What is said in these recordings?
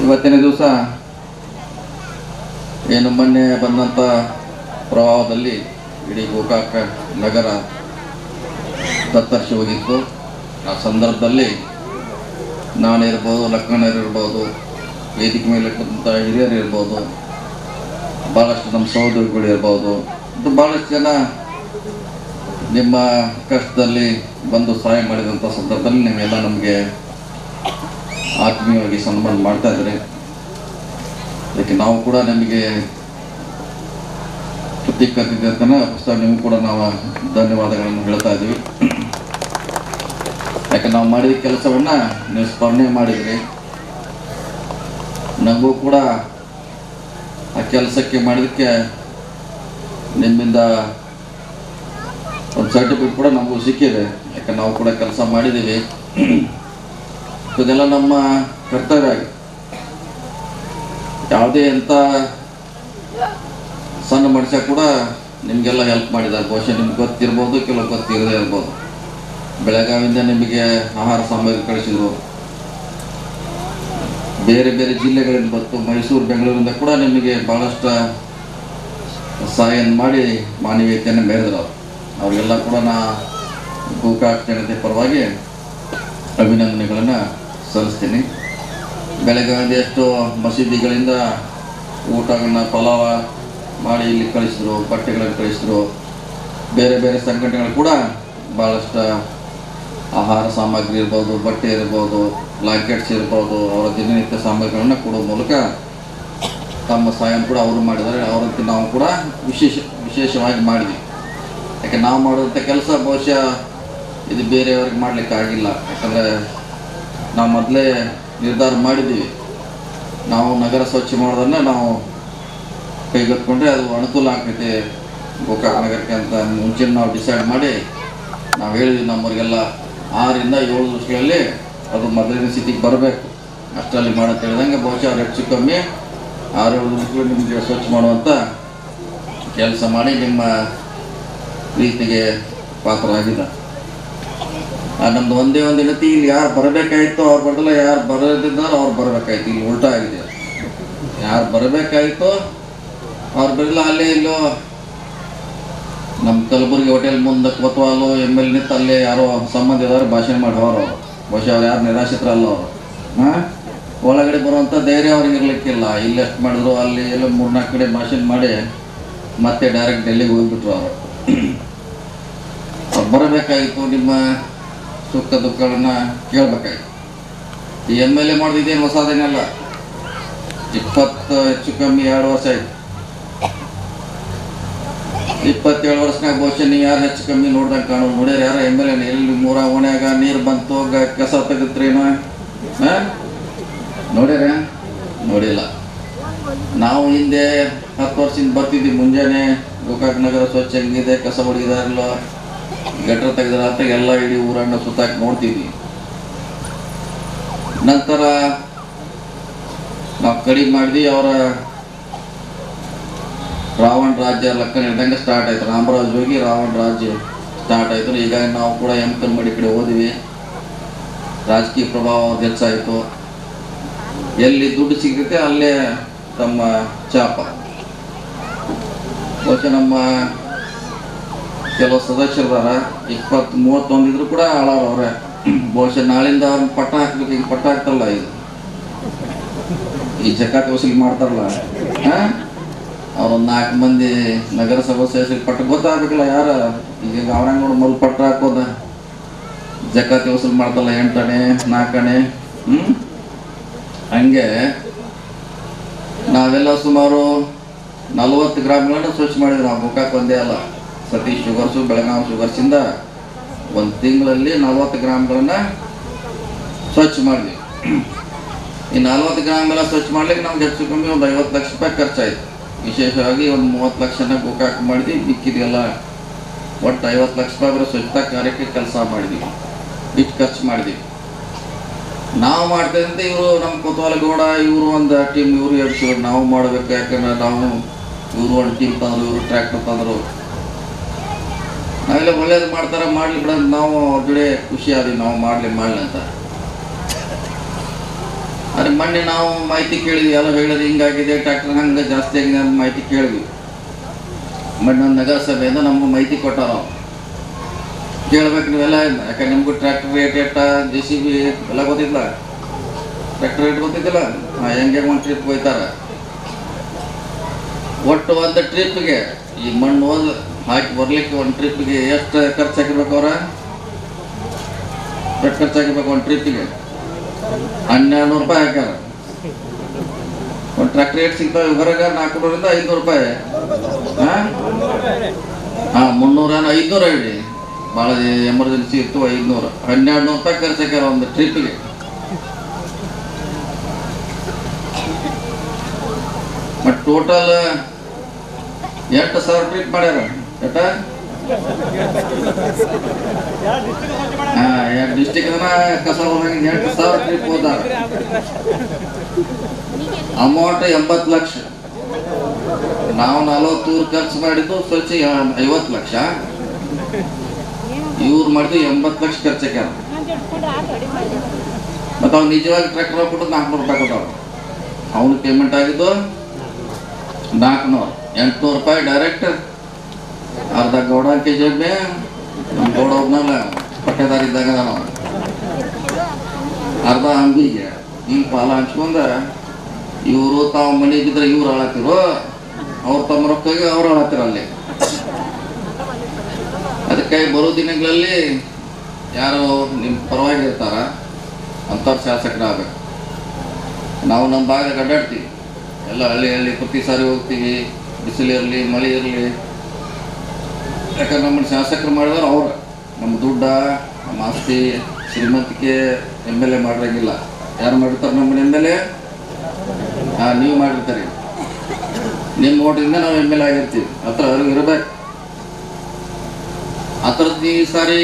ಇವತ್ತಿನ ದಿವಸ ಏನು ಮೊನ್ನೆ ಬಂದಂಥ ಪ್ರವಾಹದಲ್ಲಿ ಇಡೀ ಗೋಕಾಕ ನಗರ ತತ್ತರಿಸಿ ಹೋಗಿತ್ತು ಆ ಸಂದರ್ಭದಲ್ಲಿ ನಾನಿರ್ಬೋದು ಲಕ್ಕಣ್ಣರಿರ್ಬೋದು ವೇದಿಕೆ ಮೇಲೆ ಕುಂತ ಹಿರಿಯರು ಇರ್ಬೋದು ಭಾಳಷ್ಟು ನಮ್ಮ ಸಹೋದರಿಗಳು ಇರ್ಬೋದು ಮತ್ತು ಭಾಳಷ್ಟು ಜನ ನಿಮ್ಮ ಕಷ್ಟದಲ್ಲಿ ಬಂದು ಸಹಾಯ ಮಾಡಿದಂಥ ಸಂದರ್ಭದಲ್ಲಿ ನೀವೆಲ್ಲ ನಮಗೆ ಆತ್ಮೀಯವಾಗಿ ಸನ್ಮಾನ ಮಾಡ್ತಾ ಇದ್ದಾರೆ ಅದಕ್ಕೆ ನಾವು ಕೂಡ ನಿಮಗೆ ಕತ್ತಿದ್ದೆ ಅಂತಲೇ ಪುಸ್ತಕ ನಿಮಗೂ ಕೂಡ ನಾವು ಧನ್ಯವಾದಗಳನ್ನು ಹೇಳ್ತಾ ಇದ್ದೀವಿ ಯಾಕೆ ನಾವು ಮಾಡಿದ ಕೆಲಸವನ್ನು ನೀವು ಸ್ಮರಣೆ ಮಾಡಿದ್ರಿ ನಮಗೂ ಕೂಡ ಆ ಕೆಲಸಕ್ಕೆ ಮಾಡಿದ್ದಕ್ಕೆ ನಿಮ್ಮಿಂದ ಒಂದು ಸರ್ಟಿಫಿಕೇಟ್ ಕೂಡ ನಮಗೂ ಸಿಕ್ಕಿದೆ ಯಾಕೆ ನಾವು ಕೂಡ ಕೆಲಸ ಮಾಡಿದ್ದೀವಿ ಇದೆಲ್ಲ ನಮ್ಮ ಕರ್ತವ್ಯ ಆಗಿದೆ ಯಾವುದೇ ಎಂಥ ಸಣ್ಣ ಮನುಷ್ಯ ಕೂಡ ನಿಮಗೆಲ್ಲ ಹೆಲ್ಪ್ ಮಾಡಿದ್ದಾರೆ ಬಹುಶಃ ನಿಮ್ಗೆ ಗೊತ್ತಿರ್ಬೋದು ಕೆಲವು ಗೊತ್ತಿರದೇ ಇರ್ಬೋದು ಬೆಳಗಾವಿಯಿಂದ ನಿಮಗೆ ಆಹಾರ ಸಾಮಗ್ರಿ ಕಳಿಸಿದ್ರು ಬೇರೆ ಬೇರೆ ಜಿಲ್ಲೆಗಳಿಂದ ಬಂತು ಮೈಸೂರು ಬೆಂಗಳೂರಿಂದ ಕೂಡ ನಿಮಗೆ ಭಾಳಷ್ಟು ಸಹಾಯ ಮಾಡಿ ಮಾನವೀಯತೆಯನ್ನು ಮೆರೆದ್ರು ಅವ್ರು ಅವರಿಗೆಲ್ಲ ಕೂಡ ನಾ ಗೋಕಾಕ್ ಜನತೆ ಪರವಾಗಿ ಅಭಿನಂದನೆಗಳನ್ನು ಸಲ್ಲಿಸ್ತೀನಿ ಬೆಳಗಾವಿಯಿಂದ ಎಷ್ಟೋ ಮಸೀದಿಗಳಿಂದ ಊಟಗಳನ್ನ ಪಲಾವ ಮಾಡಿ ಇಲ್ಲಿ ಕಳಿಸಿದ್ರು ಬಟ್ಟೆಗಳನ್ನು ಕಳಿಸಿದ್ರು ಬೇರೆ ಬೇರೆ ಸಂಘಟನೆಗಳು ಕೂಡ ಭಾಳಷ್ಟು ಆಹಾರ ಸಾಮಗ್ರಿ ಇರ್ಬೋದು ಬಟ್ಟೆ ಇರ್ಬೋದು ಬ್ಲಾಂಕೆಟ್ಸ್ ಇರ್ಬೋದು ಅವರ ದಿನನಿತ್ಯ ಸಾಮಗ್ರಿಗಳನ್ನು ಕೊಡೋ ಮೂಲಕ ತಮ್ಮ ಸಹಾಯ ಕೂಡ ಅವರು ಮಾಡಿದ್ದಾರೆ ಅವರಂತೆ ನಾವು ಕೂಡ ವಿಶೇಷ ವಿಶೇಷವಾಗಿ ಮಾಡಿದ್ವಿ ಯಾಕೆ ನಾವು ಮಾಡುವಂಥ ಕೆಲಸ ಬಹುಶಃ ಇದು ಬೇರೆಯವ್ರಿಗೆ ಮಾಡಲಿಕ್ಕೆ ಆಗಿಲ್ಲ ಯಾಕಂದರೆ ನಾವು ಮೊದಲೇ ನಿರ್ಧಾರ ಮಾಡಿದ್ದೀವಿ ನಾವು ನಗರ ಸ್ವಚ್ಛ ಮಾಡೋದನ್ನು ನಾವು ಕೈಗೆತ್ಕೊಂಡ್ರೆ ಅದು ಅನುಕೂಲ ಆಗ್ತೈತಿ ಗೋಕಾಕ್ ನಗರಕ್ಕೆ ಅಂತ ಮುಂಚೆ ನಾವು ಡಿಸೈಡ್ ಮಾಡಿ ನಾವು ಹೇಳಿದ್ವಿ ನಮ್ಮವ್ರಿಗೆಲ್ಲ ಆರರಿಂದ ಏಳು ವರ್ಷಗಳಲ್ಲಿ ಅದು ಮೊದಲಿನ ಸ್ಥಿತಿಗೆ ಬರಬೇಕು ಅಷ್ಟರಲ್ಲಿ ಮಾಡಂತ ಹೇಳಿದಂಗೆ ಬಹುಶಃ ಅವ್ರು ಹೆಚ್ಚು ಕಮ್ಮಿ ಆರು ಏಳು ದಿವಸಗಳು ನಿಮಗೆ ಸ್ವಚ್ಛ ಮಾಡುವಂಥ ಕೆಲಸ ಮಾಡಿ ನಿಮ್ಮ ಪ್ರೀತಿಗೆ ಪಾತ್ರರಾಗಿದ್ದಾರೆ ಆ, ನಮ್ದು ಒಂದೇ ಒಂದು ದಿನತಿ ಇಲ್ಲಿ ಯಾರು ಬರಬೇಕಾಯ್ತು ಅವ್ರು ಬರಲ್ಲ ಯಾರು ಬರೋದಿದ್ದಾರೋ ಅವ್ರು ಬರಬೇಕಾಯ್ತು ಇಲ್ಲಿ ಉಲ್ಟಾ ಆಗಿದೆ ಯಾರು ಬರಬೇಕಾಯ್ತು ಅವ್ರು ಬರಲಿಲ್ಲ ಅಲ್ಲೇ ಇಲ್ಲೋ ನಮ್ಮ ಕಲಬುರಗಿ ಹೋಟೆಲ್ ಮುಂದೆ ಕೊತ್ವಾಲು ಎಮ್ ಎಲ್ ನಿಂತು ಅಲ್ಲೇ ಯಾರೋ ಸಂಬಂಧ ಇದಾರೆ ಭಾಷಣ ಮಾಡಿ ಅವರು ಬಹುಶಃ ಅವ್ರು ಯಾರು ನಿರಾಶ್ರಿತರಲ್ಲ ಅವರು ಹಾಂ ಒಳಗಡೆ ಬರುವಂಥ ಧೈರ್ಯ ಅವ್ರಿಗೆ ಇರ್ಲಿಕ್ಕಿಲ್ಲ ಇಲ್ಲಿ ಎಷ್ಟು ಮಾಡಿದ್ರು ಅಲ್ಲಿ ಎಲ್ಲ ಮೂರ್ನಾಲ್ಕು ಕಡೆ ಭಾಷಣ ಮಾಡಿ ಮತ್ತೆ ಡೈರೆಕ್ಟ್ ಡೆಲ್ಲಿಗೆ ಹೋಗ್ಬಿಟ್ರು ಅವರು ಅವ್ರು ಬರಬೇಕಾಗಿತ್ತು ನಿಮ್ಮ ಸುಖ ದುಃಖಗಳನ್ನ ಕೇಳಬೇಕಾಗಿತ್ತು ಈ ಎಮ್ ಎಲ್ ಎ ಮಾಡಿದ್ದೇನು ಹೊಸದೇನಲ್ಲ ಇಪ್ಪತ್ತು ಹೆಚ್ಚು ಕಮ್ಮಿ ಎರಡು ವರ್ಷ ಆಯ್ತು ಇಪ್ಪತ್ತೇಳು ವರ್ಷನಾಗ ಬಹುಶಃ ನೀವು ಯಾರು ಹೆಚ್ಚು ಕಮ್ಮಿ ನೋಡ್ದಂಗೆ ಕಾಣೋದು ನೋಡ್ಯಾರ ಯಾರು ಎಮ್ ಎಲ್ ಎ ಎಲ್ಲಿ ಮೂರ ಓಣ್ಯಾಗ ನೀರು ಬಂತು ಗ- ಕಸ ತೆಗೆದ್ರೇನು ಹಾಂ ನೋಡ್ಯಾರ ನೋಡಿಲ್ಲ ನಾವು ಹಿಂದೆ ಹತ್ತು ವರ್ಷದಿಂದ ಬರ್ತಿದ್ವಿ ಮುಂಜಾನೆ ಗೋಕಾಕ್ ನಗರ ಸ್ವಚ್ಛ ಹೆಂಗಿದೆ ಕಸ ಹೊಡಿದಾರಲ್ಲೋ ಗಟ್ರ ತೆಗೆದ್ರ ಅಂತ ಎಲ್ಲ ಇಡೀ ಊರನ್ನ ಸುತ್ತಾಕಿ ನೋಡ್ತಿದ್ವಿ ನಂತರ ನಾವು ಕಡಿಮೆ ಮಾಡಿದ್ವಿ ಅವರ ರಾವಣ ರಾಜ್ಯ ಲಕ್ಕನ ಹಿಡ್ದಂಗೆ ಸ್ಟಾರ್ಟ್ ಆಯ್ತು ರಾಮರಾಜ್ ಹೋಗಿ ರಾವಣ ರಾಜ್ಯ ಸ್ಟಾರ್ಟ್ ಆಯ್ತು ಈಗ ನಾವು ಕೂಡ ಎಂ ಕಲ್ಮಡಿ ಕಡೆ ಹೋದ್ವಿ ರಾಜಕೀಯ ಪ್ರಭಾವ ಅವ್ರ್ದು ಹೆಚ್ಚಾಯಿತು ಎಲ್ಲಿ ದುಡ್ಡು ಸಿಗುತ್ತೆ ಅಲ್ಲೇ ತಮ್ಮ ಚಾಪ ಬಹುಶಃ ನಮ್ಮ ಕೆಲವು ಸದಸ್ಯರದಾರ ಇಪ್ಪತ್ತು ಮೂವತ್ತೊಂದು ಇದ್ರು ಕೂಡ ಆಳಾರ ಅವ್ರೆ ಬಹುಶಃ ನಾಳಿಂದ ಅವ್ರನ್ನ ಪಟ್ಟ ಹಾಕ್ಬೇಕು ಈಗ ಪಟ್ಟ ಹಾಕ್ತಲ್ಲ ಇದು ಈ ಜಕಾತ್ ವಸೂಲಿ ಮಾಡ್ತಾರಲ್ಲ ಹಾ ಅವ್ರೊಂದು ನಾಲ್ಕು ಮಂದಿ ನಗರಸಭಾ ಸದಸ್ಯರಿಗೆ ಪಟ್ಟ ಗೊತ್ತಾಗಬೇಕಲ್ಲ ಯಾರ ಈಗ ಅವ್ರಂಗ ನೋಡಿ ಮೊದಲು ಪಟ್ಟ ಹಾಕೋದ ಜಕಾತಿ ವಸೂಲಿ ಮಾಡ್ತಲ್ಲ ಎಂಟಣೆ ನಾಲ್ಕಣೆ ಹ್ಞೂ ಹಂಗೆ ನಾವೆಲ್ಲ ಸುಮಾರು ನಲವತ್ತು ಗ್ರಾಮಗಳನ್ನ ಸ್ವಚ್ಛ ಮಾಡಿದ್ವಿ ನಾವು ಮುಖಕ್ಕೆ ಒಂದೇ ಅಲ್ಲ ಸತೀಶ್ ಶುಗರ್ಸು ಬೆಳಗಾವಿ ಶುಗರ್ಸಿಂದ ಒಂದು ತಿಂಗಳಲ್ಲಿ ನಲವತ್ತು ಗ್ರಾಮಗಳನ್ನ ಸ್ವಚ್ಛ ಮಾಡಿದ್ವಿ ಈ ನಲ್ವತ್ತು ಗ್ರಾಮಗಳ ಸ್ವಚ್ಛ ಮಾಡ್ಲಿಕ್ಕೆ ನಮ್ಗೆ ಹೆಚ್ಚು ಕಮ್ಮಿ ಒಂದು ಐವತ್ತು ಲಕ್ಷ ರೂಪಾಯಿ ಖರ್ಚಾಯ್ತು ವಿಶೇಷವಾಗಿ ಒಂದು ಮೂವತ್ತು ಲಕ್ಷನ ಗೋಕಾಕ್ ಮಾಡಿದ್ವಿ ಮಿಕ್ಕಿದೆಲ್ಲ ಒಟ್ಟು ಐವತ್ತು ಲಕ್ಷ ರೂಪಾಯಿ ಬರೋ ಸ್ವಚ್ಛತಾ ಕಾರ್ಯಕ್ಕೆ ಕೆಲಸ ಮಾಡಿದ್ವಿ ಇಷ್ಟು ಖರ್ಚು ಮಾಡಿದ್ವಿ ನಾವು ಮಾಡ್ತಿದ್ದಂತೆ ಇವರು ನಮ್ಮ ಕೊತ್ವಾಲಗೌಡ ಇವರು ಒಂದು ಟೀಮ್ ಇವರು ಎಬ್ಸಿದ್ರು ನಾವು ಮಾಡಬೇಕು ಯಾಕಂದ್ರೆ ನಾವು ಇವರು ಒಂದು ಟೀಮ್ ತಂದ್ರು ಇವರು ಟ್ರ್ಯಾಕ್ಟರ್ ತಂದರು ನಾವೆಲ್ಲ ಒಳ್ಳೇದು ಮಾಡ್ತಾರೆ ಮಾಡಲಿ ಬಿಡ ನಾವು ಅವ್ರ ಜೊತೆ ಖುಷಿ ಆದ್ವಿ ನಾವು ಮಾಡಲಿ ಮಾಡಲಿ ಅಂತ ಅಲ್ಲಿ ಮೊನ್ನೆ ನಾವು ಮಾಹಿತಿ ಕೇಳಿದ್ವಿ ಎಲ್ಲ ಹೇಳಿದ್ರೆ ಹಿಂಗಾಗಿದೆ ಟ್ರ್ಯಾಕ್ಟರ್ ಹಂಗೆ ಜಾಸ್ತಿ ಆಗಿದೆ ಅಂತ ಮಾಹಿತಿ ಕೇಳಿದ್ವಿ ಮೊನ್ನೆ ಒಂದು ನಗರಸಭೆಯಿಂದ ನಮ್ಗೆ ಮಾಹಿತಿ ಕೊಟ್ಟಾರ ಅವ್ರು. ಕೇಳ್ಬೇಕು ನೀವೆಲ್ಲ ಯಾಕಂದ್ರೆ ನಿಮ್ಗೂ ಟ್ರ್ಯಾಕ್ಟರ್ ರೇಟ್ ಎಟ್ಟ ಜೆ ಸಿ ಬಿ ಎಲ್ಲ ಗೊತ್ತಿಲ್ಲ ಟ್ರ್ಯಾಕ್ಟರ್ ರೇಟ್ ಗೊತ್ತಿದ್ದಿಲ್ಲ ಹಾಂ ಹೆಂಗೆ ಒಂದು ಟ್ರಿಪ್ ಹೋಯ್ತಾರೆ ಒಟ್ಟು ಒಂದು ಟ್ರಿಪ್ಗೆ ಈ ಮಣ್ಣು ಒಂದು ಹಾಕಿ ಬರ್ಲಿಕ್ಕೆ ಒಂದು ಟ್ರಿಪ್ಗೆ ಎಷ್ಟು ಖರ್ಚು ಹಾಕಿರ್ಬೇಕು ಅವ್ರ ಎಷ್ಟು ಖರ್ಚು ಹಾಕಿರ್ಬೇಕು ಒಂದು ಟ್ರಿಪ್ಪಿಗೆ ಹನ್ನೆರಡು ನೂರು ರೂಪಾಯಿ ಹಾಕ್ಯಾರ ಒಂದು ಟ್ರ್ಯಾಕ್ಟರ್ ರೇಟ್ ಸಿಗ್ತಾವೆ ಹೊರಗೆ ನಾಲ್ಕುನೂರಿಂದ ಐದುನೂರು ರೂಪಾಯಿ ಹಾಂ ಹಾಂ ಮುನ್ನೂರೇನು ಐದುನೂರು ಹೇಳಿ ಭಾಳ ಎಮರ್ಜೆನ್ಸಿ ಇತ್ತು ಐದುನೂರು ಹನ್ನೆರಡು ನೂರು ರೂಪಾಯಿ ಖರ್ಚು ಹಾಕ್ಯಾರ ಒಂದು ಟ್ರಿಪ್ಪಿಗೆ ಮತ್ತು ಟೋಟಲ್ ಎಂಟು ಸಾವಿರ ಟ್ರಿಪ್ ಮಾಡ್ಯಾರ ಎಷ್ಟ ಹಾಂ ಎರಡು ಡಿಸ್ಟಿಕ್ ಕಸ ಹೋದಂಗೆ ಎಂಟು ಸಾವಿರ ಟ್ರಿಪ್ ಹೋದಾರ ಅಮೌಂಟ್ ಎಂಬತ್ತು ಲಕ್ಷ ನಾವು ನಲವತ್ತೂರು ಖರ್ಚು ಮಾಡಿದ್ದು ಸ್ವಚ್ಛ ಐವತ್ತು ಲಕ್ಷ ಇವ್ರು ಮಾಡಿದ್ದು ಎಂಬತ್ತು ಲಕ್ಷ ಖರ್ಚು ಹಾಕ್ಯಾರ ಮತ್ತು ಅವ್ನು ನಿಜವಾಗಿ ಟ್ರ್ಯಾಕ್ಟರ್ ಕೊಟ್ಟು ನಾಲ್ಕುನೂರು ರೂಪಾಯಿ ಕೊಟ್ಟವ್ರು ಅವನು ಪೇಮೆಂಟ್ ಆಗಿದ್ದು ನಾಲ್ಕುನೂರು ಎಂಟುನೂರು ರೂಪಾಯಿ ಡೈರೆಕ್ಟ್ ಅರ್ಧ ಗೌಡ ಕೆ ಜಿ ಒಬ್ಬೆ ನಮ್ಮ ಗೌಡ ಒಬ್ಬನಲ್ಲ ಪಟ್ಟೆದಾರ ಇದ್ದಾಗ ನಾವು ಅರ್ಧ ಅಂಬಿಗೆ ಹಿಂಗೆ ಪಾಲ ಹಂಚ್ಕೊಂಡ ಇವರು ತಾವು ಮನೆಗಿದ್ರೆ ಇವ್ರು ಹಾಳಾತಿರು ಅವ್ರು ತಮ್ಮ ರೊಕ್ಕಾಗಿ ಅವ್ರು ಹಾಳಾತಿರ ಅಲ್ಲಿ ಅದಕ್ಕಾಗಿ ಬರೋ ದಿನಗಳಲ್ಲಿ ಯಾರು ನಿಮ್ಮ ಪರವಾಗಿ ಇರ್ತಾರ ಅಂಥವ್ರು ಶಾಸಕರಾಗಬೇಕು ನಾವು ನಮ್ಮ ಭಾಗದಾಗ ಅಡ್ಡಾಡ್ತೀವಿ ಎಲ್ಲ ಹಳ್ಳಿ ಹಳ್ಳಿ ಪ್ರತಿ ಸಾರಿ ಹೋಗ್ತೀವಿ ಬಿಸಿಲು ಇರಲಿ ಮಳೆ ಇರಲಿ ಯಾಕಂದ್ರೆ ನಮ್ಮನ್ನು ಶಾಸಕರು ಮಾಡಿದವ್ರು ಅವ್ರು ನಮ್ಮ ದುಡ್ಡ ನಮ್ಮ ಆಸ್ತಿ ಶ್ರೀಮಂತಿಕೆ ಎಮ್ ಎಲ್ ಎ ಮಾಡಿರಂಗಿಲ್ಲ ಯಾರು ಮಾಡಿರ್ತಾರೆ ನಮ್ಮನ್ನ ಎಮ್ ಎಲ್ ಎ ಹಾಂ ನೀವು ಮಾಡಿರ್ತೀರಿ ನಿಮ್ಮ ಓಟಿಂದ ನಾವು ಎಮ್ ಎಲ್ ಎ ಆಗಿರ್ತೀವಿ ಹತ್ರ ಅರಿವು ಇರಬೇಕು ಆ ಥರದ್ದು ಈ ಸಾರಿ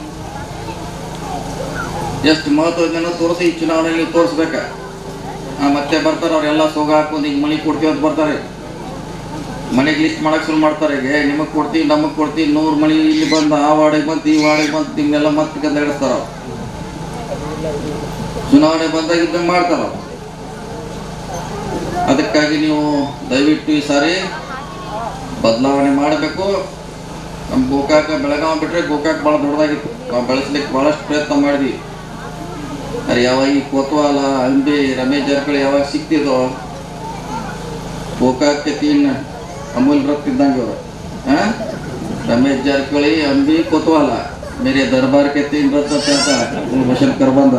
ಎಷ್ಟು ಮಹತ್ವದಿಂದ ತೋರಿಸಿ ಈ ಚುನಾವಣೆಯಲ್ಲಿ ತೋರಿಸ್ಬೇಕ ಆ, ಮತ್ತೆ ಬರ್ತಾರೆ ಅವರೆಲ್ಲ ಸೋಗ ಹಾಕೊಂಡು ಈಗ ಮನೆ ಕೊಡ್ತೀವಿ ಅಂತ ಬರ್ತಾರೆ ಮನೆಗೆ ಲಿಸ್ಟ್ ಮಾಡಕ್ಕೆ ಶುರು ಮಾಡ್ತಾರೆ ಈಗ ನಿಮಗೆ ಕೊಡ್ತೀವಿ ನಮಗೆ ಕೊಡ್ತೀವಿ ನೂರು ಮನೆ ಇಲ್ಲಿ ಬಂದು ಆ ವಾರ್ಡಿಗೆ ಬಂತು ಈ ವಾರ್ಡಿಗೆ ಬಂತು ನಿಮ್ನೆಲ್ಲ ಮತ್ತೆ ಕಂದ ಹಿಡಿಸ್ತಾರ ಅವ್ರು. ಚುನಾವಣೆ ಬಂದಾಗ ಇದ್ದಂಗೆ ಮಾಡ್ತಾರ ಅವ್ರು. ಅದಕ್ಕಾಗಿ ನೀವು ದಯವಿಟ್ಟು ಈ ಸಾರಿ ಬದಲಾವಣೆ ಮಾಡಬೇಕು ನಮ್ಮ ಗೋಕಾಕ ಬೆಳಗಾವಿ ಬಿಟ್ಟರೆ ಗೋಕಾಕ್ ಭಾಳ ದೊಡ್ಡದಾಗಿತ್ತು ನಾವು ಬೆಳೆಸ್ಲಿಕ್ಕೆ ಭಾಳಷ್ಟು ಪ್ರಯತ್ನ ಮಾಡಿದ್ವಿ ಅದು ಯಾವಾಗ ಈ ಕೋತ್ವಾಲ ಅಂಬಿ ರಮೇಶ್ ಜಾರಕಿಹೊಳಿ ಯಾವಾಗ ಸಿಕ್ತಿದೋ ಗೋಕಾಕ್ಕೆ ತೀನ್ ಅಮೂಲ್ ರಕ್ತ ಇದ್ದಂಗೆ ಇವರು ಹಾಂ ರಮೇಶ್ ಜಾರಕಿಹೊಳಿ ಅಂಬಿ ಕೋತ್ವಾಲ ಮೇರೆ ದರ್ಬಾರ್ಗೆ ತೀನ್ ರತ್ನ ಅಂತ ಭೂಷಣ್ ಕರ್ಬಂದ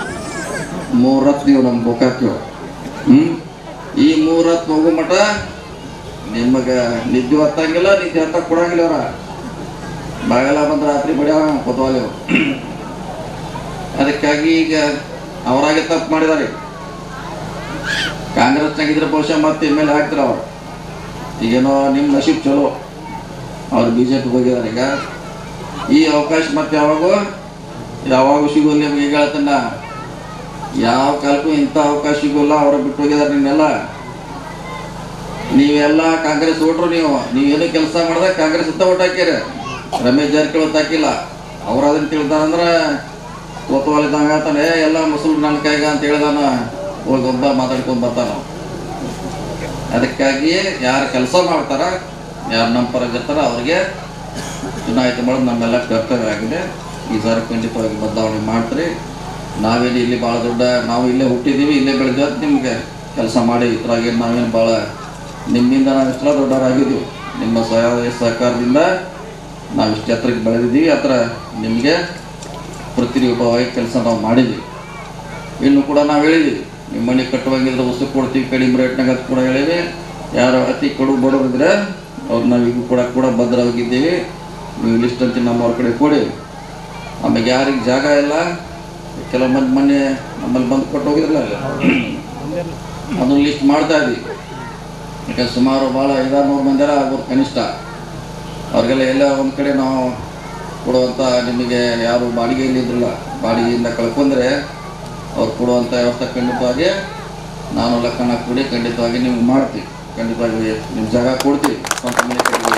ಮೂರು ರತ್ನ ಇವು ನಮ್ಮ ಗೋಕಾಕ್ ಇವು ಹ್ಞೂ ಈ ಮೂರು ರತ್ನ ಹೋಗೋ ಮಟ ನಿಮಗೆ ನಿದ್ದೆ ಹತ್ತಂಗಿಲ್ಲ ನಿದ್ದೆ ಹತ್ತ ಕೊಡಂಗಿಲ್ಲ ಅವ್ರ ಬಾಗೆಲ್ಲ ಬಂದ್ರೆ ರಾತ್ರಿ ಬಡಿಯ ಕೊತ್ವಾಲಿ ಅವ್ರು ಅದಕ್ಕಾಗಿ ಈಗ ಅವರಾಗೆ ತಪ್ಪು ಮಾಡಿದ್ದಾರೆ ಕಾಂಗ್ರೆಸ್ನಾಗಿದ್ರೆ ಬಹುಶಃ ಮತ್ತೆ ಎಮ್ ಎಲ್ ಎ ಆಗ್ತಾರೆ ಅವರು ಈಗೇನೋ ನಿಮ್ಮ ನಶೀಬ್ ಚಲೋ ಅವ್ರು ಬಿ ಜೆ ಪಿಗೆ ಹೋಗಿದ್ದಾರೆ ಈಗ ಈ ಅವಕಾಶ ಮತ್ತೆ ಯಾವಾಗೂ ಯಾವಾಗೂ ಸಿಗೋಲ್ಲ ನಿಮ್ಗೆ ಈಗ ಹೇಳ್ತನ್ನ ಯಾವ ಕಾಲಕ್ಕೂ ಇಂಥ ಅವಕಾಶ ಸಿಗೋಲ್ಲ ಅವ್ರ ಬಿಟ್ಟು ಹೋಗಿದ್ದಾರೆ ನಿನ್ನೆಲ್ಲ ನೀವೆಲ್ಲ ಕಾಂಗ್ರೆಸ್ ಓಟ್ರು ನೀವು ನೀವೇನು ಕೆಲಸ ಮಾಡಿದಾಗ ಕಾಂಗ್ರೆಸ್ ಅಂತ ಓಟ್ ಹಾಕಿರಿ ರಮೇಶ್ ಜಾರಕಿಹೊಳಿ ಹೊತ್ತು ಹಾಕಿಲ್ಲ ಅವ್ರು ಅದನ್ನ ತಿಳ್ತಾರಂದ್ರೆ ಕೋತವಾಲ್ ಇದ್ದಂಗೆ ಹೇಳ್ತಾನೆ "ಏ, ಎಲ್ಲ ಮುಸುಲ್ ನನ್ನ ಕೈಗ ಅಂತ ಹೇಳ್ದಾನ ಹೋಗಿ ಒಬ್ಬ ಮಾತಾಡ್ಕೊಂಡು ಬರ್ತಾನ ಅವ್ನು. ಅದಕ್ಕಾಗಿ ಯಾರು ಕೆಲಸ ಮಾಡ್ತಾರ ಯಾರು ನಮ್ಮ ಪರಗೆ ಇರ್ತಾರ ಅವ್ರಿಗೆ ಚುನಾಯಿತ ಮಾಡೋದು ನಮ್ಮೆಲ್ಲ ಕರ್ತವ್ಯ ಆಗಿದೆ ಈ ಸಾರಿ ಖಂಡಿತವಾಗಿ ಬದಲಾವಣೆ ಮಾಡ್ತೀರಿ ನಾವೇನು ಇಲ್ಲಿ ಭಾಳ ದೊಡ್ಡ ನಾವು ಇಲ್ಲೇ ಹುಟ್ಟಿದ್ದೀವಿ ಇಲ್ಲೇ ಬೆಳೆದ ನಿಮಗೆ ಕೆಲಸ ಮಾಡಿ ಇದ್ರಾಗ ನಾವೇನು ಭಾಳ ನಿಮ್ಮಿಂದ ನಾವು ಇಷ್ಟೆಲ್ಲ ದೊಡ್ಡವರಾಗಿದ್ದೀವಿ ನಿಮ್ಮ ಸಹಾಯ ಸಹಕಾರದಿಂದ ನಾವು ಇಷ್ಟು ಎತ್ತರಕ್ಕೆ ಬೆಳೆದಿದ್ದೀವಿ ಆ ಥರ ನಿಮಗೆ ಪ್ರತಿರೂಪವಾಗಿ ಕೆಲಸ ನಾವು ಮಾಡಿದ್ವಿ ಇನ್ನು ಕೂಡ ನಾವು ಹೇಳಿದ್ವಿ ನಿಮ್ಮ ಮನೆ ಕಟ್ಟುವಂಗಿದ್ರೆ ವಸ್ತು ಕೊಡ್ತೀವಿ ಕಡಿಮೆ ರೇಟ್ನಾಗ ಅದು ಕೂಡ ಹೇಳಿವಿ ಯಾರು ಅತಿ ಕಡು ಬಡವರಿದ್ರೆ ಅವ್ರು ನಾವು ಈಗ ಕೂಡ ಕೂಡ ಭದ್ರವಾಗಿದ್ದೀವಿ ನೀವು ಲಿಸ್ಟ್ ಅಂತ ನಮ್ಮವ್ರ ಕಡೆ ಕೊಡಿ ಆಮೇಲೆ ಯಾರಿಗೆ ಜಾಗ ಇಲ್ಲ ಕೆಲವು ಮಂದಿ ಮೊನ್ನೆ ನಮ್ಮಲ್ಲಿ ಬಂದು ಕೊಟ್ಟು ಹೋಗಿದ್ರಲ್ಲ ಅಲ್ಲಿ ಅದನ್ನು ಲಿಸ್ಟ್ ಮಾಡ್ತಾ ಇದ್ವಿ ಯಾಕಂದ್ರೆ ಸುಮಾರು ಭಾಳ ಐದಾರು ನೂರು ಮಂದಿರ ಆಗ್ಬೋದು ಕನಿಷ್ಠ ಅವ್ರಿಗೆಲ್ಲ ಎಲ್ಲ ಒಂದು ಕಡೆ ನಾವು ಕೊಡುವಂಥ ನಿಮಗೆ ಯಾರು ಬಾಡಿಗೆಯಲ್ಲಿ ಇದ್ರಲ್ಲ ಬಾಡಿಗೆಯಿಂದ ಕಳ್ಕೊಂಡ್ರೆ ಅವ್ರು ಕೊಡುವಂಥ ವ್ಯವಸ್ಥೆ ಖಂಡಿತವಾಗಿ ನಾನು ಲೆಕ್ಕನ ಕೂಡಿ ಖಂಡಿತವಾಗಿ ನಿಮ್ಗೆ ಮಾಡ್ತೀವಿ ಖಂಡಿತವಾಗಿ ನಿಮ್ಮ ಜಾಗ ಕೊಡ್ತೀವಿ ಸ್ವಂತ ಮನೆ ಕಟ್ಟಿದ್ದೀವಿ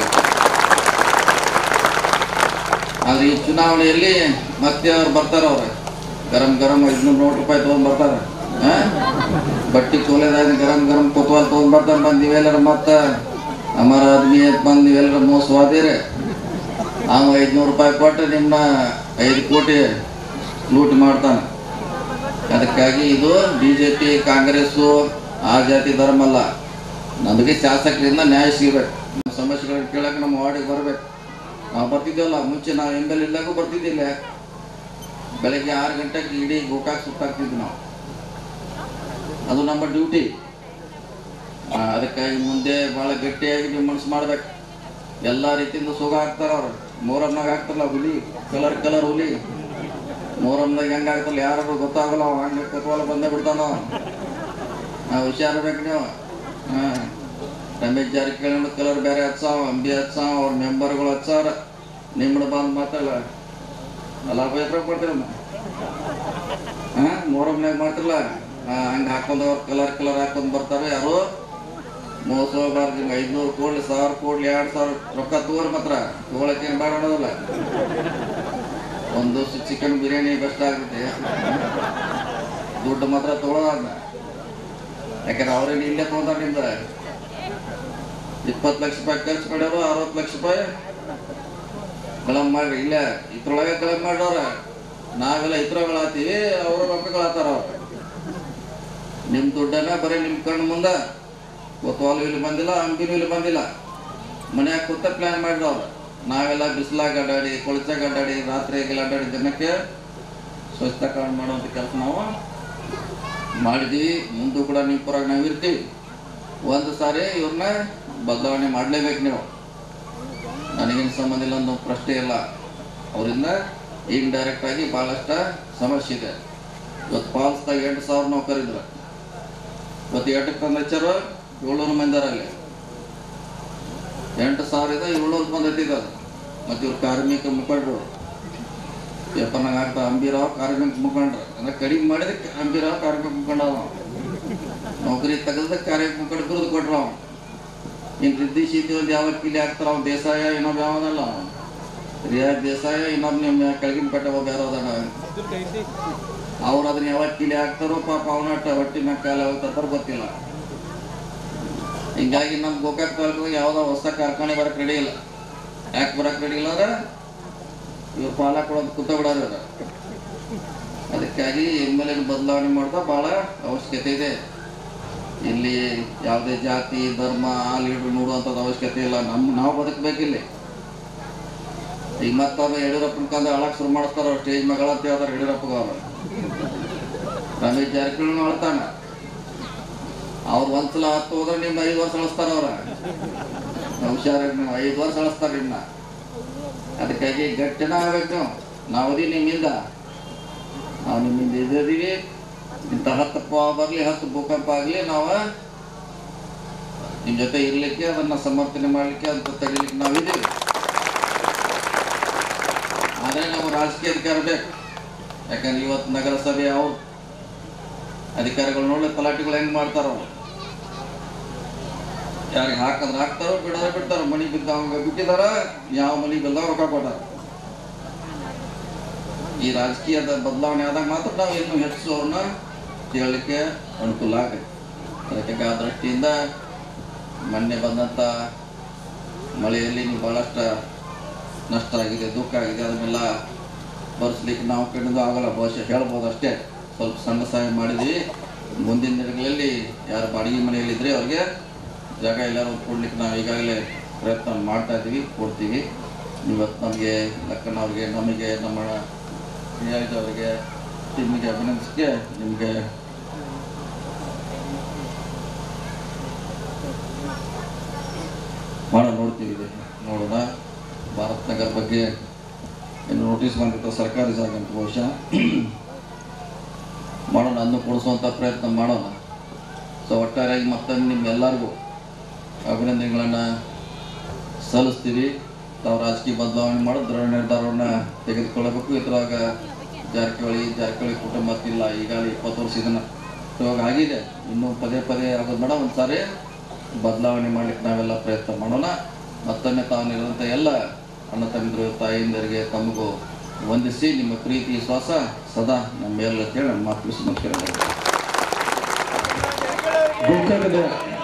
ಆದರೆ ಈ ಚುನಾವಣೆಯಲ್ಲಿ ಮತ್ತೆ ಅವ್ರು ಬರ್ತಾರೆ ಅವ್ರು ಗರಂ ಗರಂ ಐದುನೂರು ನೂರು ರೂಪಾಯಿ ತೊಗೊಂಡು ಬರ್ತಾರೆ ಬಟ್ಟಿ ಚೋಲೆದಾಗ ಗರಂ ಗರಂ ಕೊತ್ವಾಲ್ ತೊಗೊಂಡ್ ಬರ್ತಾನೆ ಬಂದು ನೀವೆಲ್ಲರ ಮತ್ತ ಅಮರ ಆದ್ಮಿ ಅಂತ ಬಂದು ನೀವೆಲ್ಲರ ಮೋಸವಾದಿರಿ ಅವ ಐದ್ನೂರು ರೂಪಾಯಿ ಕೊಟ್ಟು ನಿಮ್ಮನ್ನ ಐದು ಕೋಟಿ ಲೂಟ್ ಮಾಡ್ತಾನೆ ಅದಕ್ಕಾಗಿ ಇದು ಬಿ ಜೆ ಪಿ ಕಾಂಗ್ರೆಸ್ಸು ಆ ಜಾತಿ ಧರ್ಮ ಅಲ್ಲ ನಮಗೆ ಶಾಸಕರಿಂದ ನ್ಯಾಯ ಸಿಗ್ಬೇಕು ನಮ್ಮ ಸಮಸ್ಯೆಗಳನ್ನ ಕೇಳಕ್ಕೆ ನಮ್ಮ ವಾರ್ಡಿಗೆ ಬರ್ಬೇಕು ನಾವು ಬರ್ತಿದ್ದೇವಲ್ಲ ಮುಂಚೆ ನಾವು ಎಮ್ ಎಲ್ ಇಲ್ಲಾಗೂ ಬರ್ತಿದ್ದಿಲ್ಲ ಬೆಳಗ್ಗೆ ಆರು ಗಂಟೆಗೆ ಇಡೀ ಗೋಕಾಕ್ ಸುತ್ತಾಕ್ತಿದ್ವಿ ನಾವು ಅದು ನಮ್ಮ ಡ್ಯೂಟಿ ಅದಕ್ಕಾಗಿ ಮುಂದೆ ಭಾಳ ಗಟ್ಟಿಯಾಗಿ ನೀವು ಮನಸ್ಸು ಮಾಡ್ಬೇಕು ಎಲ್ಲ ರೀತಿಯಿಂದ ಸುಖ ಹಾಕ್ತಾರ ಅವ್ರು ಮೂರಮ್ನಾಗ ಹಾಕ್ತಾರಲ್ಲ ಹುಲಿ ಕಲರ್ ಕಲರ್ ಹುಲಿ ಮೂರಮ್ನಾಗ ಹೆಂಗೆ ಆಗ್ತಲ್ಲ ಯಾರು ಗೊತ್ತಾಗಲ್ಲ ಅವ ಹಂಗೆ ಕೊತ್ವಾಲ ಬಂದೇ ಬಿಡ್ತಾನ ನಾವು ಹುಷಾರ್ಬೇಕು ನೀವು ಹಾಂ ರಮೇಶ್ ಜಾರಕಿಹೊಳಿ ಕಲರ್ ಬೇರೆ ಹಚ್ಚಾವ ಅಂಬಿ ಹಚ್ಚಾವ ಅವ್ರ ಮೆಂಬರ್ಗಳು ಹಚ್ಚಾರ ನಿಮ್ಮನ್ನ ಬಂದು ಮಾತಲ್ಲ ಅಲ್ಲ ಪೈತ್ರ ಕೊಡ್ತೀರಮ್ಮ ಹಾಂ ಮೂರಮ್ನಾಗ ಮಾಡ್ತಿರಲ್ಲ ಹಂಗೆ ಹಾಕೊಂಡು ಅವ್ರು ಕಲರ್ ಕಲರ್ ಹಾಕೊಂಡು ಬರ್ತಾರೆ ಯಾರು ಮೋಸ ಹೋಗ್ಬಾರ್ದು ನಿಮ್ಗೆ ಐದ್ನೂರು ಕೊಡ್ಲಿ ಸಾವಿರ ಕೊಡ್ಲಿ ಎರಡು ಸಾವಿರ ರೊಕ್ಕ ತಗೋರಿ ಮಾತ್ರ ತಗೊಳಕ್ಕೇನು ಬೇಡ ಅನ್ನೋದಲ್ಲ ಒಂದು ಚಿಕನ್ ಬಿರಿಯಾನಿ ಬೆಸ್ಟ್ ಆಗುತ್ತೆ ದುಡ್ಡು ಮಾತ್ರ ತಗೊಳ್ಳೋದ ಯಾಕಂದ್ರೆ ಅವ್ರೇನು ಇಲ್ಲೇ ತೊಗೊಂಡ್ರೆ ನಿಮ್ದ ಇಪ್ಪತ್ತು ಲಕ್ಷ ರೂಪಾಯಿ ಖರ್ಚು ಮಾಡ್ಯಾರು ಅರವತ್ತು ಲಕ್ಷ ರೂಪಾಯಿ ಕಳಮ್ ಮಾಡ್ರಿ ಇಲ್ಲ ಇದ್ರೊಳಗೆ ಕಳಮ್ ಮಾಡೋರ ನಾವೆಲ್ಲ ಇದ್ರಗಳಾತೀವಿ ಅವರು ರೊಕ್ಕಗಳಾತಾರ ಅವ್ರು ನಿಮ್ಮ ದುಡ್ಡನ್ನ ಬರೀ ನಿಮ್ಮ ಕಣ್ಣು ಮುಂದೆ ಕೊತ್ವಾಲು ಇಲ್ಲಿ ಬಂದಿಲ್ಲ ಅಂಬಿನೂ ಇಲ್ಲಿ ಬಂದಿಲ್ಲ ಮನ್ಯಾಗ ಕೂತ ಪ್ಲ್ಯಾನ್ ಮಾಡಿದವ್ರು ನಾವೆಲ್ಲ ಬಿಸಿಲಾಗ ಅಡ್ಡಾಡಿ ಕೊಳಚಾಗ ಅಡ್ಡಾಡಿ ರಾತ್ರಿಗೆಲ್ಲ ಅಡ್ಡಾಡಿ ಜನಕ್ಕೆ ಸ್ವಚ್ಛತಾ ಮಾಡುವಂಥ ಕೆಲಸ ನಾವು ಮಾಡಿದ್ವಿ ಮುಂದೂ ಕೂಡ ನಿಮ್ಮ ಪರವಾಗಿ ನಾವು ಇರ್ತೀವಿ ಒಂದು ಸಾರಿ ಇವ್ರನ್ನ ಬದಲಾವಣೆ ಮಾಡಲೇಬೇಕು ನೀವು ನನಗೇನು ಸಂಬಂಧ ಇಲ್ಲ ಅನ್ನೋ ಪ್ರಶ್ನೆ ಇಲ್ಲ ಅವರಿಂದ ಇಂಡೈರೆಕ್ಟ್ ಆಗಿ ಭಾಳಷ್ಟು ಸಮಸ್ಯೆ ಇದೆ ಇವತ್ತು ಪಾಲ್ಸ್ದಾಗ ಎಂಟು ಸಾವಿರ ನೌಕರಿದ್ರು ಇವತ್ತು ಎಂಟಕ್ಕೆ ತಂದು ಹಚ್ಚಾರ ಏಳ್ನೂರು ಮಂದಿರಲ್ಲಿ ಎಂಟು ಸಾವಿರದ ಏಳ್ನೂರು ಬಂದು ಹತ್ತಿದ್ದು ಮತ್ತು ಇವ್ರು ಕಾರ್ಮಿಕ ಮುಖಂಡರು ಪೇಪರ್ನಾಗ ಆಗ್ತಾ ಅಂಬಿರಾವ್ ಕಾರ್ಮಿಕ ಮುಖಂಡ್ರು ಅಂದ್ರೆ ಕಡಿಮೆ ಮಾಡಿದಕ್ಕೆ ಅಂಬಿರಾವ್ ಕಾರ್ಮಿಕ ಮುಖಂಡ ಅವ ನೌಕರಿ ತೆಗೆದ ಕಾರ್ಮಿಕ ಮುಖಂಡ ಬಿರುದು ಕೊಟ್ರು ಅವ ಇನ್ನು ರಿದ್ದಿ ಶೀತಿ ಒಂದು ಯಾವ ಕಿಲಿ ಹಾಕ್ತಾರ ಅವ್ನು ದೇಸಾಯ ಇನ್ನೊಬ್ಬ ಯಾವನಲ್ಲ ಅವನು ರಿಯಾಜ್ ದೇಸಾಯ ಇನ್ನೊಬ್ಬ ನಿಮ್ಮ ಕೆಳಗಿನ ಪಟ್ಟ ಒಬ್ಬ ಯಾರೋ ಅದಾನ ಅವ್ರು ಅದನ್ನ ಯಾವಾಗ ಕಿಲಿ ಹಾಕ್ತಾರೋ ಪಾಪ ಅವನಟ್ಟ ಹೊಟ್ಟಿನ ಕಾಲ ಹೋಗ್ತಾರ ಗೊತ್ತಿಲ್ಲ ಹಿಂಗಾಗಿ ನಮ್ಮ ಗೋಕಾಕ್ ತಾಲೂಕು ಯಾವುದೋ ಹೊಸ ಕಾರ್ಖಾನೆ ಬರಕ್ಕೆ ರೆಡಿ ಇಲ್ಲ ಯಾಕೆ ಬರಕ್ಕೆ ರೆಡಿ ಇಲ್ಲ ಅಂದ್ರೆ ಇವ್ರು ಪಾಲ ಕೊಡೋದು ಕೂತ ಬಿಡೋದು ಇವ್ರು. ಅದಕ್ಕಾಗಿ ಎಮ್ ಎಲ್ ಬದಲಾವಣೆ ಮಾಡೋದು ಭಾಳ ಅವಶ್ಯಕತೆ ಇದೆ ಇಲ್ಲಿ ಯಾವುದೇ ಜಾತಿ ಧರ್ಮ ಆ ಲೀಡ್ರ್ ನೋಡುವಂಥದ್ದು ಅವಶ್ಯಕತೆ ಇಲ್ಲ ನಮ್ಮ ನಾವು ಬದುಕಬೇಕಿಲ್ಲಿ ಈಗ ಮತ್ತೊಬ್ಬ ಯಡಿಯೂರಪ್ಪನ ಕಂದ ಅಳಕ್ ಶುರು ಮಾಡಿಸ್ತಾರ ಅವ್ರು ಸ್ಟೇಜ್ ಮಗಳ ಅಂತ ಹೇಳ್ತಾರೆ ಯಡಿಯೂರಪ್ಪಗ ಅವರು ರಮೇಶ್ ಜಾರಕಿಹೊಳಿ ಅಳ್ತಾನ ಅವ್ರು ಒಂದ್ಸಲ ಹತ್ತು ಹೋದ್ರೆ ನಿಮ್ಗೆ ಐದು ವರ್ಷ ಅಳಿಸ್ತಾರ ಅವ್ರ ಹುಷಾರಾಗಿ ನೀವು ಐದು ವರ್ಷ ಅಳಿಸ್ತಾರ ನಿಮ್ಮನ್ನ ಅದಕ್ಕಾಗಿ ಗಟ್ಟಿನ ಆಗ್ಬೇಕು ನೀವು ನಾವು ಅದೀವಿ ನಿಮ್ಮಿಂದ ನಾವು ನಿಮ್ಮಿಂದ ಇದ್ದೀವಿ ಇಂಥ ಹತ್ತು ಪ ಬರಲಿ ಹತ್ತು ಭೂಕಂಪ ಆಗಲಿ ನಾವು ನಿಮ್ಮ ಜೊತೆ ಇರಲಿಕ್ಕೆ ಅದನ್ನು ಸಮರ್ಥನೆ ಮಾಡಲಿಕ್ಕೆ ಅಂತ ತಡಿಲಿಕ್ಕೆ ನಾವಿದ್ದೀವಿ ಆದರೆ ನಾವು ರಾಜಕೀಯ ಅಧಿಕಾರ ಬೇಕು ಯಾಕಂದ್ರೆ ಇವತ್ತು ನಗರಸಭೆ ಅವ್ರು ಅಧಿಕಾರಿಗಳು ನೋಡಿ ತಲಾಟಿಗಳು ಹೆಂಗೆ ಮಾಡ್ತಾರ ಅವ್ರು ಯಾರಿಗೆ ಹಾಕಂದ್ರೆ ಹಾಕ್ತಾರೋ ಬಿಡೋದ್ರೆ ಬಿಡ್ತಾರೋ ಮನಿ ಬಿದ್ದವಂಗ ಬಿಟ್ಟಿದಾರ ಯಾವ ಮನಿ ಬಿಲ್ದಾಗ ರೊಕ್ಕ ಕೊಟ್ಟಾರ ಈ ರಾಜಕೀಯದ ಬದಲಾವಣೆ ಆದಾಗ ಮಾತ್ರ ನಾವು ಇನ್ನೂ ಹೆಚ್ಚು ಅವ್ರನ್ನ ಕೇಳಲಿಕ್ಕೆ ಅನುಕೂಲ ಆಗುತ್ತೆ ಅದಕ್ಕೆ ಆ ದೃಷ್ಟಿಯಿಂದ ಮೊನ್ನೆ ಬಂದಂಥ ಮಳೆಯಲ್ಲಿ ನೀವು ಭಾಳಷ್ಟು ನಷ್ಟ ಆಗಿದೆ ದುಃಖ ಆಗಿದೆ ಅದನ್ನೆಲ್ಲ ಬರ್ಸ್ಲಿಕ್ಕೆ ನಾವು ಕಣ್ಣಿಂದ ಆಗಲ್ಲ ಬಹುಶಃ ಹೇಳ್ಬೋದು ಅಷ್ಟೇ ಸ್ವಲ್ಪ ಸಣ್ಣ ಸಹಾಯ ಮಾಡಿದ್ವಿ ಮುಂದಿನ ದಿನಗಳಲ್ಲಿ ಯಾರು ಬಾಡಿಗೆ ಮನೆಯಲ್ಲಿದ್ದರೆ ಅವ್ರಿಗೆ ಜಾಗ ಎಲ್ಲರೂ ಕೊಡ್ಲಿಕ್ಕೆ ನಾವು ಈಗಾಗಲೇ ಪ್ರಯತ್ನ ಮಾಡ್ತಾ ಇದ್ದೀವಿ ಕೊಡ್ತೀವಿ ಇವತ್ತು ನಮಗೆ ಲಕ್ಕಣ್ಣ ಅವ್ರಿಗೆ ನಮಗೆ ನಮ್ಮ ರಿಯಾಜ್ ಅವರಿಗೆ ಟೀಮಿಗೆ ಅಭಿನಂದಿಸಿಕೆ ನಿಮಗೆ ಭಾಳ ನೋಡ್ತೀವಿ ಇದು ನೋಡೋಣ ಭಾರತ್ ನಗರ್ ಬಗ್ಗೆ ಏನು ನೋಟಿಸ್ ಬಂದಿತ್ತು ಸರ್ಕಾರಿ ಜಾಗ ಅಂತ ಬಹುಶಃ ಮಾಡೋಣ ಅದನ್ನು ಕೊಡಿಸುವಂಥ ಪ್ರಯತ್ನ ಮಾಡೋಣ ಸೊ ಒಟ್ಟಾರೆಯಾಗಿ ಮತ್ತೊಮ್ಮೆ ನಿಮ್ಮೆಲ್ಲರಿಗೂ ಅಭಿನಂದನೆಗಳನ್ನು ಸಲ್ಲಿಸ್ತೀವಿ ತಾವು ರಾಜಕೀಯ ಬದಲಾವಣೆ ಮಾಡೋ ದೃಢ ನಿರ್ಧಾರವನ್ನು ತೆಗೆದುಕೊಳ್ಳಬೇಕು ಇದ್ರಾಗ ಜಾರಕಿಹೊಳಿ ಜಾರಕಿಹೊಳಿ ಕುಟುಂಬ ಇಲ್ಲ ಈಗಾಗಲೇ ಇಪ್ಪತ್ತು ವರ್ಷ ಇದನ್ನು ಇವಾಗ ಆಗಿದೆ ಇನ್ನೂ ಪದೇ ಪದೇ ಆಗೋದು ಬೇಡ ಒಂದು ಸಾರಿ ಬದಲಾವಣೆ ಮಾಡ್ಲಿಕ್ಕೆ ನಾವೆಲ್ಲ ಪ್ರಯತ್ನ ಮಾಡೋಣ ಮತ್ತೊಮ್ಮೆ ತಾವು ನಿರಂತ ಎಲ್ಲ ಅಣ್ಣ ತಮ್ಮಿದ್ರು ತಾಯಿಯಂದರಿಗೆ ತಮಗೂ ವಂದಿಸಿ ನಿಮ್ಮ ಪ್ರೀತಿ ವಿಶ್ವಾಸ ಸದಾ ನಮ್ಮ ಮೇಲಂತೇಳಿ ನಮ್ಮ ಮಾತು ನಮಸ್ಕಾರ ಗೋಕಾಕದ